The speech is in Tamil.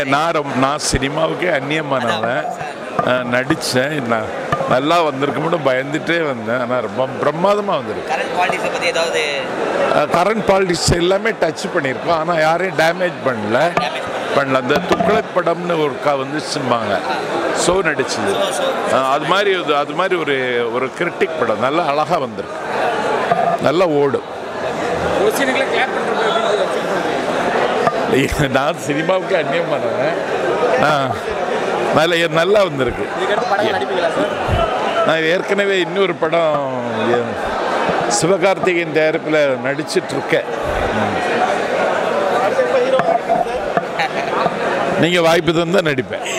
நான் ரொம்ப நான் சினிமாவுக்கே அந்நியமானவன் நடித்தேன் நான் நல்லா வந்திருக்கும்னு பயந்துட்டே வந்தேன் ஆனால் ரொம்ப பிரமாதமாக வந்திருக்கு கரண்ட் பாலிடிக்ஸை பற்றி ஏதாவது கரண்ட் பாலிடிக்ஸ் எல்லாமே டச் பண்ணியிருக்கோம் ஆனால் யாரையும் டேமேஜ் பண்ணல பண்ணல அந்த துக்ளக் படம்னு ஒரு க வந்துச்சும்பாங்க ஸோ நடிச்சது அஹ் அது மாதிரி இது அது மாதிரி ஒரு ஒரு கிரிட்டிக் படம் நல்லா அழகாக வந்திருக்கு நல்லா ஓடும் ஒரு சீனுக்குலாம் கிளாப் பண்ணுறது நான் சினிமாவுக்கு அந்நியமானவன் நான் நல்ல நல்லா வந்திருக்கு இதுக்கடுத்து படங்கள் நடிப்பீங்களா சார் நான் ஏற்கனவே இன்னொரு படம் எ- சிவகார்த்திகேயன் தயாரிப்பில் நடிச்சிட்ருக்கேன் நீங்கள் வாய்ப்பு தந்தால் நடிப்பேன்